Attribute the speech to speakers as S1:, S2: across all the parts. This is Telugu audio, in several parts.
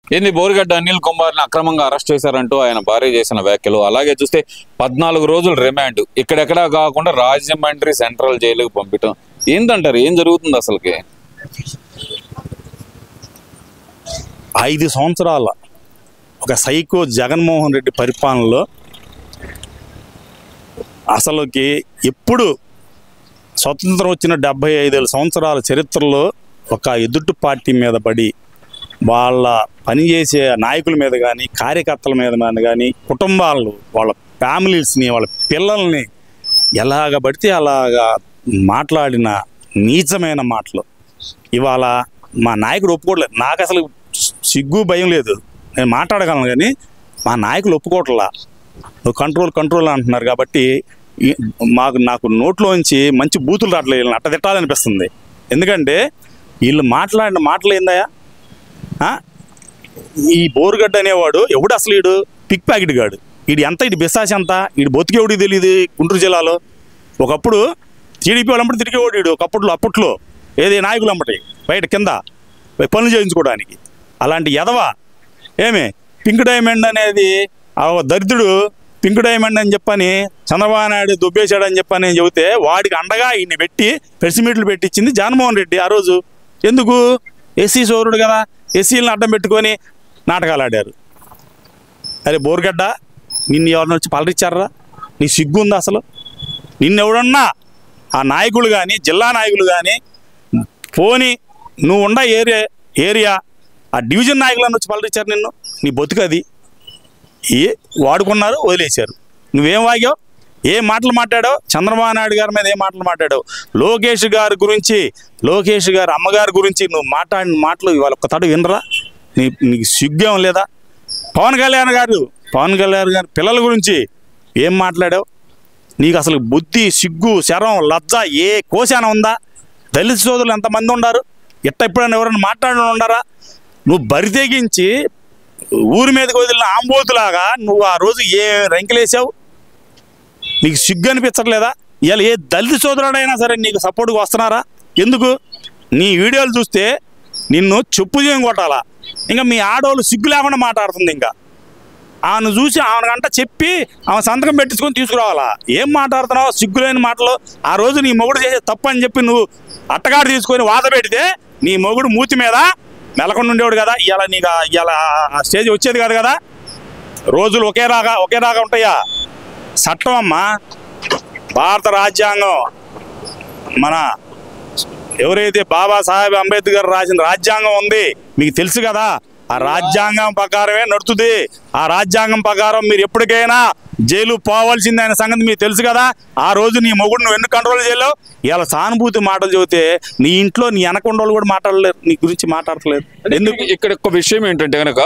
S1: ఏంది బోరిగడ్డ అనిల్ కుమార్ని అక్రమంగా అరెస్ట్ చేశారంటూ ఆయన భార్య చేసిన వ్యాఖ్యలు అలాగే చూస్తే పద్నాలుగు రోజులు రిమాండ్ ఇక్కడెక్కడా కాకుండా రాజమండ్రి సెంట్రల్ జైలుకి పంపించడం ఏందంటారు ఏం జరుగుతుంది అసలుకి
S2: ఐదు సంవత్సరాల ఒక సైకో జగన్మోహన్ రెడ్డి పరిపాలనలో అసలుకి ఎప్పుడు స్వతంత్రం వచ్చిన డెబ్బై ఐదు సంవత్సరాల చరిత్రలో ఒక ఎదుటి పార్టీ మీద పడి వాళ్ళ పనిచేసే నాయకుల మీద కానీ కార్యకర్తల మీద కానీ కుటుంబాలు వాళ్ళ ఫ్యామిలీస్ని వాళ్ళ పిల్లల్ని ఎలాగ పడితే అలాగా మాట్లాడిన నీచమైన మాటలు ఇవాళ మా నాయకుడు ఒప్పుకోవట్లేదు నాకు అసలు సిగ్గు భయం లేదు నేను మాట్లాడగలను కానీ మా నాయకులు ఒప్పుకోవట్లా నువ్వు కంట్రోల్ కంట్రోల్ అంటున్నారు కాబట్టి ఈ- మాకు నాకు నోట్లోంచి మంచి బూతులు రావట్లేదు వీళ్ళని అట్ట తిట్టాలనిపిస్తుంది ఎందుకంటే వీళ్ళు మాట్లాడిన మాటలు ఏందయ్యా ఆ? ఈ బోరుగడ్డ అనేవాడు ఎవడు అసలు ఈడు పిక్ ప్యాకెట్ గాడు ఈడు ఎంత ఇటు బిసాసి ఎంత ఈడు బతికేవాడికి తెలియదు గుంటూరు జిల్లాలో ఒకప్పుడు టీడీపీ వాళ్ళంబడి తిరిగేవాడు ఈడు ఒకప్పుడు అప్పట్లో ఏది నాయకులు అంబటి బయట కింద పనులు చేయించుకోవడానికి అలాంటి ఎదవ ఏమి పింక్ డైమండ్ అనేది ఆ దరిద్రుడు పింక్ డైమండ్ అని చెప్పని చంద్రబాబు నాయుడు దుబ్బేశాడని చెప్పని చెబితే వాడికి అండగా ఈయన్ని పెట్టి ప్రెస్ మీట్లు పెట్టించింది జగన్మోహన్ రెడ్డి ఆ రోజు ఎందుకు ఎస్సీ సోదరుడు కదా ఎస్సీలను అడ్డం పెట్టుకొని నాటకాలు ఆడారు అరే బోర్గడ్డ నిన్ను ఎవరిని వచ్చి పలరిచ్చారా నీ సిగ్గు ఉందా అసలు నిన్నెవడన్నా ఆ నాయకులు కానీ జిల్లా నాయకులు కానీ పోని నువ్వు ఉండ ఏరియా ఏరియా ఆ డివిజన్ నాయకులను వచ్చి పలరిచ్చారు నిన్ను నీ బతుకు అది ఏ వాడుకున్నారు వదిలేశారు నువ్వేం వాగావు ఏ మాటలు మాట్లాడావు చంద్రబాబు నాయుడు గారి మీద ఏ మాటలు మాట్లాడావు లోకేష్ గారి గురించి లోకేష్ గారి అమ్మగారి గురించి నువ్వు మాట్లాడిన మాటలు ఇవాళ ఒక్క తడు వినరా నీ నీకు సిగ్గేం లేదా పవన్ కళ్యాణ్ గారు పవన్ కళ్యాణ్ గారి పిల్లల గురించి ఏం మాట్లాడావు నీకు అసలు బుద్ధి సిగ్గు శరం లజ్జ ఏ కోశాన ఉందా దళిత సోదరులు ఎంతమంది ఉన్నారు ఎట్ట ఎప్పుడైనా ఎవరైనా మాట్లాడిన ఉండారా నువ్వు బరి తెగించి ఊరి మీదకి వదిలిన ఆంబోతులాగా నువ్వు ఆ రోజు ఏ రంకెలేసావు నీకు సిగ్గు అనిపించట్లేదా ఇవాళ ఏ దళిత సోదరుడైనా సరే నీకు సపోర్ట్గా వస్తున్నారా ఎందుకు నీ వీడియోలు చూస్తే నిన్ను చెప్పు చేయం కొట్టాలా ఇంకా మీ ఆడవాళ్ళు సిగ్గు లేకుండా మాట్లాడుతుంది ఇంకా ఆమెను చూసి ఆమెకంట చెప్పి ఆమె సంతకం పెట్టించుకొని తీసుకురావాలా ఏం మాట్లాడుతున్నావు సిగ్గులేని మాటలు ఆ రోజు నీ మొగుడు చేసే తప్పు అని చెప్పి నువ్వు అట్టగాడు తీసుకొని వాత పెడితే నీ మొగుడు మూతి మీద నెలకొని ఉండేవాడు కదా ఇవాళ నీకు ఇవాళ ఆ స్టేజ్ వచ్చేది కాదు కదా రోజులు ఒకే రాగా ఒకే రాగా ఉంటాయా చట్టం అమ్మా భారత రాజ్యాంగం మన ఎవరైతే బాబాసాహెబ్ అంబేద్కర్ రాసిన రాజ్యాంగం ఉంది మీకు తెలుసు కదా ఆ రాజ్యాంగం ప్రకారమే నడుతుంది ఆ రాజ్యాంగం ప్రకారం మీరు ఎప్పటికైనా జైలు పోవాల్సిందే అనే సంగతి మీకు తెలుసు కదా ఆ రోజు నీ మొగుడు నువ్వు ఎందుకు కంట్రోల్ చేయలేవు ఇలా సానుభూతి మాటలు చెబితే నీ ఇంట్లో నీ వెనకొండ వాళ్ళు కూడా మాట్లాడలేరు నీ గురించి మాట్లాడట్లేదు ఎందుకు
S1: ఇక్కడ ఒక విషయం ఏంటంటే కనుక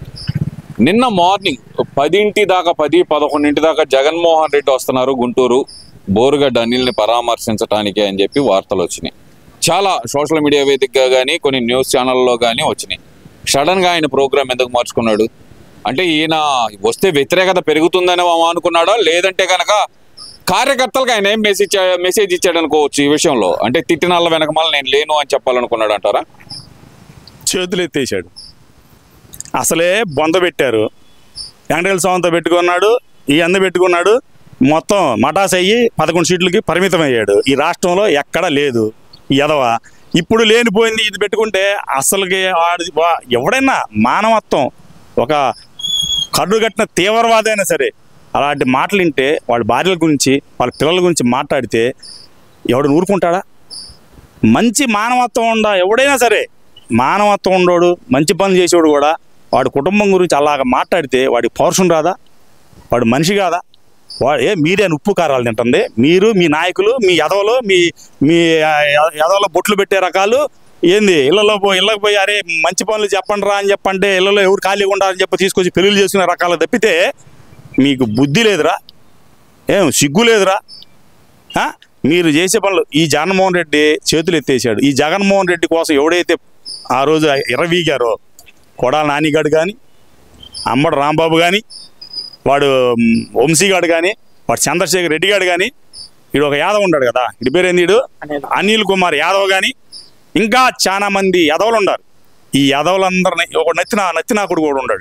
S1: నిన్న మార్నింగ్ పదింటి దాకా పది పదకొండింటి దాకా జగన్మోహన్ రెడ్డి వస్తున్నారు గుంటూరు బోరుగడ్డ అనిల్ని పరామర్శించడానికి అని చెప్పి వార్తలు వచ్చినాయి చాలా సోషల్ మీడియా వేదికగా కానీ కొన్ని న్యూస్ ఛానల్లో కానీ వచ్చినాయి సడన్ గా ఆయన ప్రోగ్రామ్ ఎందుకు మార్చుకున్నాడు అంటే ఈయన వస్తే వ్యతిరేకత పెరుగుతుందని అనుకున్నాడా లేదంటే కనుక కార్యకర్తలకు ఆయన ఏం మెసేజ్ మెసేజ్ ఇచ్చాడు అనుకోవచ్చు ఈ విషయంలో అంటే తిట్టినల్ల వెనకమాల నేను లేను అని చెప్పాలనుకున్నాడు అంటారా
S2: చేతులు ఎత్తేసాడు అసలే బొంద పెట్టారు వెంకటేశ్వర స్వామితో పెట్టుకున్నాడు ఈ అంద పెట్టుకున్నాడు మొత్తం మటాస్ అయ్యి పదకొండు సీట్లకి పరిమితం అయ్యాడు ఈ రాష్ట్రంలో ఎక్కడా లేదు ఈ ఎదవ ఇప్పుడు లేనిపోయింది ఇది పెట్టుకుంటే అసలుకి వాడి వా- ఎవడైనా మానవత్వం ఒక కర్డు కట్టిన తీవ్రవాది అయినా సరే అలాంటి మాటలు వింటే వాళ్ళ భార్యల గురించి వాళ్ళ పిల్లల గురించి మాట్లాడితే ఎవడు ఊరుకుంటాడా మంచి మానవత్వం ఉండ ఎవడైనా సరే మానవత్వం ఉండోడు మంచి పనులు చేసేవాడు కూడా వాడి కుటుంబం గురించి అలాగ మాట్లాడితే వాడికి పౌరుషం రాదా వాడు మనిషి కాదా వాడు ఏ మీరే ఉప్పు కారాలు తింటుంది మీరు మీ నాయకులు మీ ఎదవలు మీ మీ ఎదవలో బొట్లు పెట్టే రకాలు ఏంది ఇళ్ళలో పోయి ఇళ్ళకి పోయి అరే మంచి పనులు చెప్పండి రా అని చెప్పంటే ఇళ్ళలో ఎవరు ఖాళీగా ఉండాలని చెప్పి తీసుకొచ్చి పెళ్ళిళ్ళు చేసుకునే రకాలు తప్పితే మీకు బుద్ధి లేదురా ఏం సిగ్గు లేదురా ఆ? మీరు చేసే పనులు ఈ జగన్మోహన్ రెడ్డి చేతులు ఎత్తేసాడు ఈ జగన్మోహన్ రెడ్డి కోసం ఎవడైతే ఆ రోజు ఎర్రవీగారో కొడాల నానిగాడు కానీ అమ్మడు రాంబాబు కానీ వాడు మ్, వంశీగాడు కానీ వాడు చంద్రశేఖర్ రెడ్డి గాడు కానీ వీడు ఒక యాదవ్ ఉన్నాడు కదా ఇడి పేరు ఏంది వీడు అనిల్ కుమార్ యాదవ్ కానీ ఇంకా చాలా మంది యాదవులు ఉన్నారు ఈ యదవులందరినీ ఒక నత్తిన నత్తినాకుడు కూడా ఉన్నాడు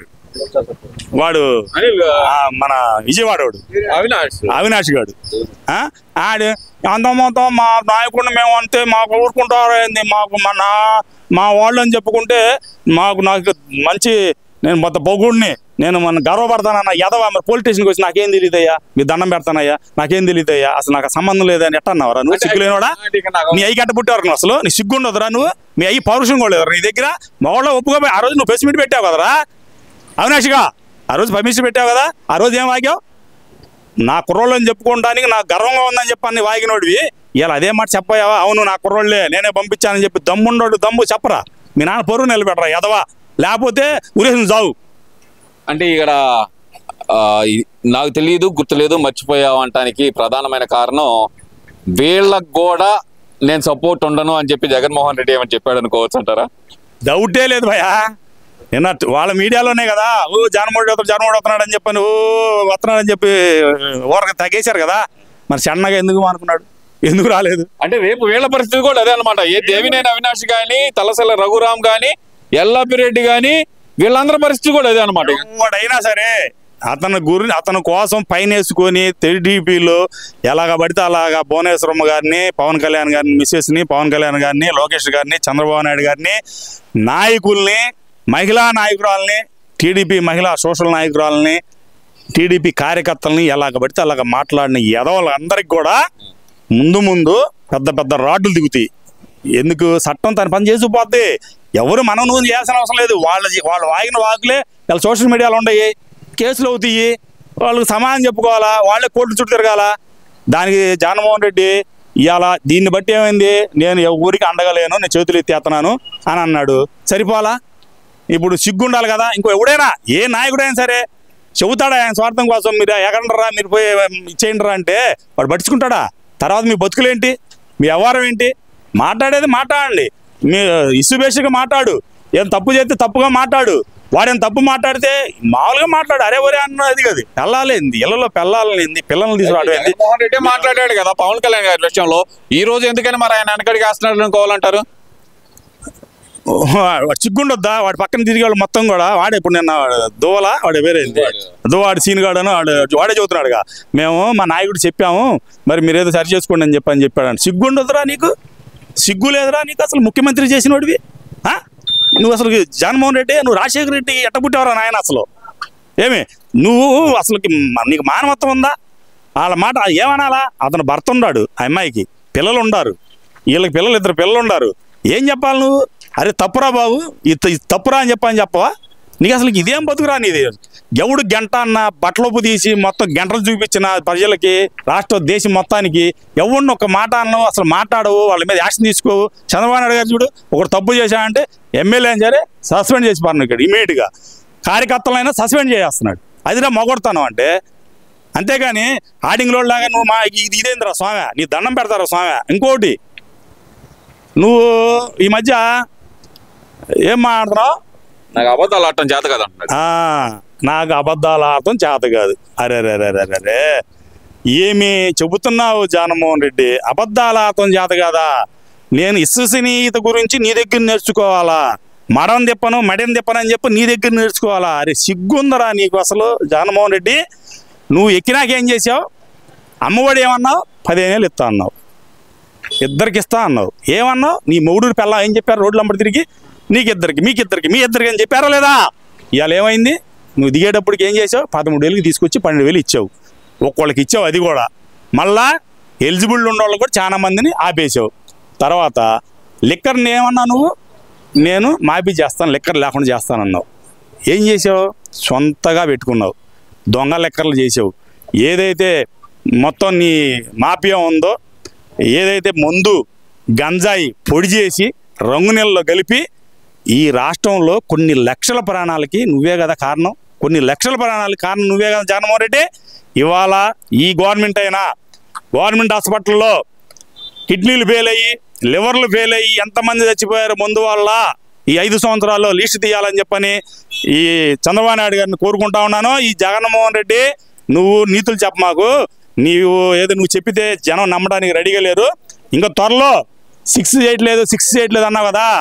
S2: వాడు
S1: అనిల్
S2: ఆ, మన విజయవాడోడు
S1: అవినాష్
S2: అవినాష్ గాడు ఆ? ఆడు అంత మొత్తం మా నాయకుడిని మేము అంతే మాకు ఊరుకుంటారు ఏంది మాకు మన మా వాళ్ళు అని చెప్పుకుంటే మాకు నాకు మంచి నేను మొత్తం పొగుడిని నేను మన గర్వపడతానన్న యదవ మరి పోలీస్ స్టేషన్కి వచ్చి నాకేం తెలియదయ్యా మీ దండం పెడతానయ్యా నాకేం తెలియదయ్యా అసలు నాకు సంబంధం లేదని ఎట్ట అన్నావరా నువ్వు సిగ్గులేనోడా నీ అయ్యి గట్ట పుట్టారు నువ్వు అసలు నీ సిగ్గు ఉండదురా నువ్వు మీ అయ్యి పౌరుషం కూడా లేదురా నీ దగ్గర మా వాళ్ళ ఒప్పుకోపోయి ఆ రోజు నువ్వు ప్రెస్ మీట్ పెట్టావు కదరా అవినాష్గా ఆ రోజు పర్మిషన్ పెట్టావు కదా ఆ రోజు ఏం వాగావు నా కుర్రోళ్ళని చెప్పుకోవడానికి నాకు గర్వంగా ఉందని చెప్పని వాగినోడివి ఇలా అదే మాట చెప్పావా అవును నా కుర్రోళ్ళే నేనే పంపించానని చెప్పి దమ్ముండోడు దమ్ము చెప్పరా మీ నాన్న పొరుగు నిలబెట్టరా ఎదవా లేకపోతే ఉరేసిన జావు
S1: అంటే ఇక్కడ ఆ, ఈ- నాకు తెలియదు గుర్తులేదు మర్చిపోయావు అంటానికి ప్రధానమైన కారణం వీళ్ళకు కూడా నేను సపోర్ట్ ఉండను అని చెప్పి జగన్మోహన్ రెడ్డి ఏమని చెప్పాడు అనుకోవచ్చు అంటారా
S2: డౌటే లేదు భయ నిన్న వాళ్ళ మీడియాలోనే కదా ఓ జనమోడి వస్తున్నాడు జనమోడి వస్తున్నాడు అని చెప్పని ఓ వస్తున్నాడని చెప్పి ఊరక తగేశారు కదా మరి సన్నగా ఎందుకు అనుకున్నాడు ఎందుకు రాలేదు
S1: అంటే రేపు వీళ్ళ పరిస్థితి కూడా అదే అనమాట ఏ దేవినేని అవినాష్ గాని తలసల రఘురామ్ గాని ఎల్లాపిరెడ్డి గాని వీళ్ళందరి పరిస్థితి కూడా అదే అనమాట
S2: వాడైనా సరే అతని గురి అతని కోసం పైన వేసుకొని టీడీపీలో ఎలాగ పడితే అలాగా భువనేశ్వరమ్మ గారిని పవన్ కళ్యాణ్ గారిని మిస్సెస్ని పవన్ కళ్యాణ్ గారిని లోకేష్ గారిని చంద్రబాబు నాయుడు గారిని నాయకుల్ని మహిళా నాయకురాలని టీడీపీ మహిళా సోషల్ నాయకురాలని టీడీపీ కార్యకర్తల్ని ఎలాగ పడితే అలాగ మాట్లాడిన ఎదవలందరికి కూడా ముందు ముందు పెద్ద పెద్ద రాడ్లు దిగుతాయి ఎందుకు చట్టం తన పని చేసిపోద్ది ఎవరు మనం నువ్వు చేయాల్సిన అవసరం లేదు వాళ్ళ వాళ్ళు వాగిన వాకులే వాళ్ళ సోషల్ మీడియాలో ఉండయి కేసులు అవుతాయి వాళ్ళకి సమాధానం చెప్పుకోవాలా వాళ్ళే కోర్టు చుట్టూ తిరగాల దానికి జగన్మోహన్ రెడ్డి ఇవాళ దీన్ని బట్టి ఏమైంది నేను ఎవ- ఊరికి అండగలేను నేను చేతులు ఎత్తేస్తున్నాను అని అన్నాడు సరిపోలా ఇప్పుడు సిగ్గుండాలి కదా ఇంకో ఎవడైనా ఏ నాయకుడైనా సరే చెబుతాడా ఆయన స్వార్థం కోసం మీరు ఎక్కడంటారా మీరు పోయి ఇచ్చేయండిరా అంటే వాడు పట్టించుకుంటాడా తర్వాత మీ బతుకులేంటి మీ వ్యవహారం ఏంటి మాట్లాడేది మాట్లాడండి మీ ఇసు బేసిక్గా మాట్లాడు ఏం తప్పు చేస్తే తప్పుగా మాట్లాడు వాడేం తప్పు మాట్లాడితే మామూలుగా మాట్లాడు అరే ఒరే అన్నది కదా పెళ్ళాలేంది ఇళ్ళలో పెళ్ళాలేంది పిల్లల్ని తీసుకురావడం ఏంది
S1: జగన్మోహన్ రెడ్డి మాట్లాడాడు కదా పవన్ కళ్యాణ్ గారి విషయంలో ఈ రోజు ఎందుకని మరి ఆయన వెనకడికి వేస్తున్నాడు అనుకోవాలంటారు
S2: వాడు సిగ్గుండొద్దా వాడి పక్కన తిరిగి వాళ్ళు మొత్తం కూడా వాడే ఇప్పుడు నిన్న దువ్వల వాడు వేరేంది దువ్వాడు సీనుగాడు అని వాడు వాడే చదువుతున్నాడుగా మేము మా నాయకుడు చెప్పాము మరి మీరేదో సరి చేసుకోండి అని చెప్పని చెప్పాడు సిగ్గుండొద్దురా నీకు సిగ్గు లేదురా నీకు అసలు ముఖ్యమంత్రి చేసినోడివి ఆ? నువ్వు అసలు జగన్మోహన్ రెడ్డి నువ్వు రాజశేఖర రెడ్డి ఎట్ట పుట్టావరా నాయన అసలు ఏమి నువ్వు అసలు నీకు మానవత్వం ఉందా వాళ్ళ మాట ఏమనాలా అతను భర్త ఉన్నాడు ఆ అమ్మాయికి పిల్లలు ఉండారు వీళ్ళకి పిల్లలు ఇద్దరు పిల్లలు ఉండారు ఏం చెప్పాలి నువ్వు అరే తప్పురా బాబు ఇది ఇది తప్పురా అని చెప్పని చెప్పవా నీకు అసలు ఇదేం బతుకురా నీది ఎవడు గంట అన్న బట్టలోపు తీసి మొత్తం గంటలు చూపించిన ప్రజలకి రాష్ట్ర దేశం మొత్తానికి ఎవడిని ఒక మాట అన్నావు అసలు మాట్లాడవు వాళ్ళ మీద యాక్షన్ తీసుకోవు చంద్రబాబు నాయుడు గారు చూడు ఒకడు తప్పు చేశాడంటే ఎమ్మెల్యే అని సరే సస్పెండ్ చేసి పారు ఇక్కడ ఇమీడియట్గా కార్యకర్తలైనా సస్పెండ్ చేస్తున్నాడు అదిరా మొగొడతాను అంటే అంతేగాని ఆడింగ్ లాగా నువ్వు మా ఇది ఇదేంద్రా స్వామి నీ దండం పెడతారా స్వామి ఇంకోటి నువ్వు ఈ మధ్య ఏం మాట్లాడుతున్నావు
S1: నాకు అబద్ధాలు ఆడటం చేత కదా అంటున్నాడు
S2: ఆ, నాకు అబద్ధాలు ఆడటం చేత కాదు అరే రే రే రే రే రే ఏమి చెబుతున్నావు జగన్మోహన్ రెడ్డి అబద్ధాలు ఆడటం చేత కాదా నేను విశ్వసనీయత గురించి నీ దగ్గర నేర్చుకోవాలా మడం తిప్పను మడిని తిప్పను అని చెప్పి నీ దగ్గర నేర్చుకోవాలా అరే సిగ్గుందరా నీకు అసలు జగన్మోహన్ రెడ్డి నువ్వు ఎక్కినాక ఏం చేసావు అమ్మఒడి ఏమన్నావు పదిహేను ఇస్తా అన్నావు ఇద్దరికి ఇస్తా అన్నావు ఏమన్నావు నీ మొగుడు పిల్ల ఏం చెప్పారు రోడ్లు అమ్మడి తిరిగి నీకిద్దరికి మీకిద్దరికి మీ ఇద్దరికి అని చెప్పారా లేదా ఇవాళ ఏమైంది నువ్వు దిగేటప్పటికి ఏం చేసావు పదమూడు వేలకి తీసుకొచ్చి పన్నెండు వేలు ఇచ్చావు ఒక్కోళ్ళకి ఇచ్చావు అది కూడా మళ్ళా ఎలిజిబుల్ ఉన్న వాళ్ళు కూడా చాలా మందిని ఆపేసావు తర్వాత లిక్కర్ని ఏమన్నా నువ్వు నేను మాఫీ చేస్తాను లిక్కర్ లేకుండా చేస్తానన్నావు ఏం చేసావు సొంతగా పెట్టుకున్నావు దొంగ లెక్కర్లు చేసావు ఏదైతే మొత్తం నీ మాఫియా ఉందో ఏదైతే మందు గంజాయి పొడి చేసి రంగు నీళ్ళలో కలిపి ఈ రాష్ట్రంలో కొన్ని లక్షల ప్రాణాలకి నువ్వే కదా కారణం కొన్ని లక్షల ప్రాణాలకి కారణం నువ్వే కదా జగన్మోహన్ రెడ్డి ఇవాళ ఈ గవర్నమెంట్ అయినా గవర్నమెంట్ హాస్పిటల్లో కిడ్నీలు ఫెయిల్ అయ్యి లివర్లు ఫెయిల్ అయ్యి ఎంతమంది చచ్చిపోయారు ముందు వల్ల ఈ ఐదు సంవత్సరాల్లో లిస్ట్ తీయాలని చెప్పని ఈ చంద్రబాబు నాయుడు గారిని కోరుకుంటా ఉన్నాను ఈ జగన్మోహన్ రెడ్డి నువ్వు నీతులు చెప్ప మాకు నీవు ఏదో నువ్వు చెప్పితే జనం నమ్మడానికి రెడీగా లేరు ఇంకా త్వరలో సిక్స్ చేయట్లేదు సిక్స్ చేయట్లేదు అన్నావు కదా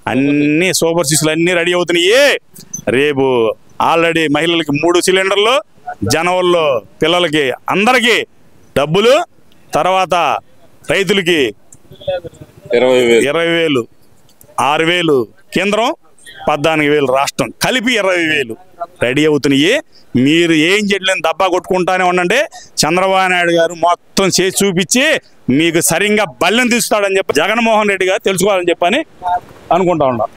S2: అన్ని సూపర్ సిక్స్లు అన్నీ రెడీ అవుతున్నాయి రేపు ఆల్రెడీ మహిళలకి మూడు సిలిండర్లు జనవరిలో పిల్లలకి అందరికీ డబ్బులు తర్వాత రైతులకి
S1: ఇరవై వేలు
S2: ఇరవై వేలు ఆరు వేలు కేంద్రం పద్నాలుగు వేలు రాష్ట్రం కలిపి ఇరవై వేలు రెడీ అవుతున్నాయి మీరు ఏం చేయలేని దబ్బా కొట్టుకుంటానే ఉండండి చంద్రబాబు నాయుడు గారు మొత్తం చేసి చూపించి మీకు సరిగ్గా బల్లెం తీస్తాడని చెప్పి జగన్మోహన్ రెడ్డి గారు తెలుసుకోవాలని చెప్పని అనుకుంటా ఉన్నాం